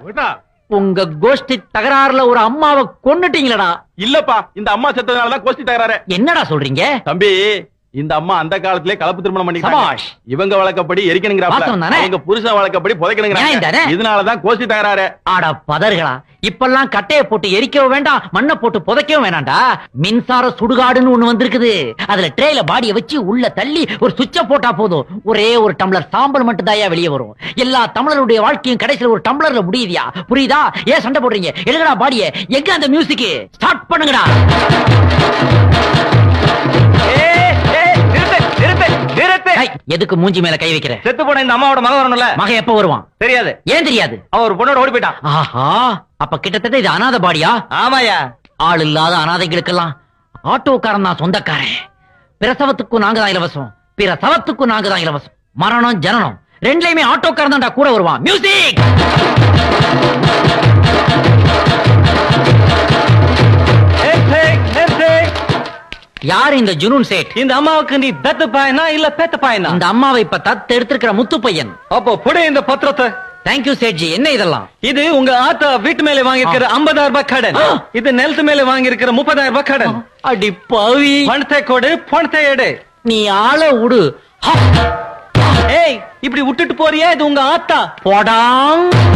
விட்டா உங்க கோஷ்டி தகராறுல ஒரு அம்மாவை கொன்னுட்டீங்களடா இல்லப்பா இந்த அம்மா செத்ததுனாலதான் கோஷ்டி தகராறு என்னடா சொல்றீங்க தம்பி இந்த அம்மா அந்த காலத்திலே கலப்பு திருமணம் பண்ணிட்டாங்க சபாஷ். இவங்க வழக்கப்படி எரிக்கணுங்கிறாப்ல வாஸ்தவம் தானே? அவங்க புருஷன் வழக்கப்படி நியாயம் தானே? புதைக்கணுங்கிறாங்க இதனாலதான் கோஷ்டி தகராறு ஆட பதர்களா இப்பெல்லாம் கட்டைய போட்டு எரிக்கவும் வேண்டாம் மண்ணை போட்டு புதைக்கவும் வேணாம்டா மின்சார சுடுகாடுன்னு ஒண்ணு வந்திருக்குது அதுல ட்ரேல பாடிய வச்சு உள்ள தள்ளி ஒரு சுவிட்ச போட்டா போதும் ஒரே ஒரு டம்ளர் சாம்பல் மட்டும் தாயா வெளியே வரும் எல்லா தமிழருடைய வாழ்க்கையும் கடைசியில ஒரு டம்ளர்ல முடியுதியா புரியுதா ஏன் சண்டை போடுறீங்க எடுங்கடா பாடிய எங்க அந்த மியூசிக் ஸ்டார்ட் பண்ணுங்கடா ஏய், எதுக்கு மூஞ்சி மேல கை வைக்கிற செத்து போன இந்த அம்மாவோட மகன் வரணும்ல மகன் எப்ப வருவான் தெரியாது ஏன் தெரியாது அவன் ஒரு பொண்ணோட ஓடி போயிட்டான் ஆஹா அப்ப கிட்டத்தட்ட இது அனாதை பாடியா ஆமாயா ஆள் இல்லாத அனாதைகளுக்கெல்லாம் ஆட்டோக்காரன் தான் சொந்தக்காரன் பிரசவத்துக்கும் நாங்க தான் இலவசம் பிற சவத்துக்கும் நாங்க தான் இலவசம் மரணம் ஜனனம் ரெண்டுலயுமே ஆட்டோக்காரன் தான்டா கூட வருவான் மியூசிக் யார் இந்த ஜுனூன் சேட் இந்த அம்மாவுக்கு நீ பெத்த பாயனா இல்ல பெத்த பாயனா இந்த அம்மாவை இப்ப தத்து எடுத்திருக்கிற முத்து பையன் அப்போ புடி இந்த பத்திரத்தை தேங்க்யூ சேட்ஜி என்ன இதெல்லாம் இது உங்க ஆத்தா வீட்டு மேல வாங்கியிருக்கிற ஐம்பதாயிரம் ரூபாய் கடன் ஆ. இது நிலத்து மேல வாங்கியிருக்கிற முப்பதாயிரம் ரூபாய் கடன் அடி பாவி பணத்தை கொடு பணத்தை எடு நீ ஆள விடு ஹா, ஏய் இப்படி விட்டுட்டு போறியா இது உங்க ஆத்தா போடாங்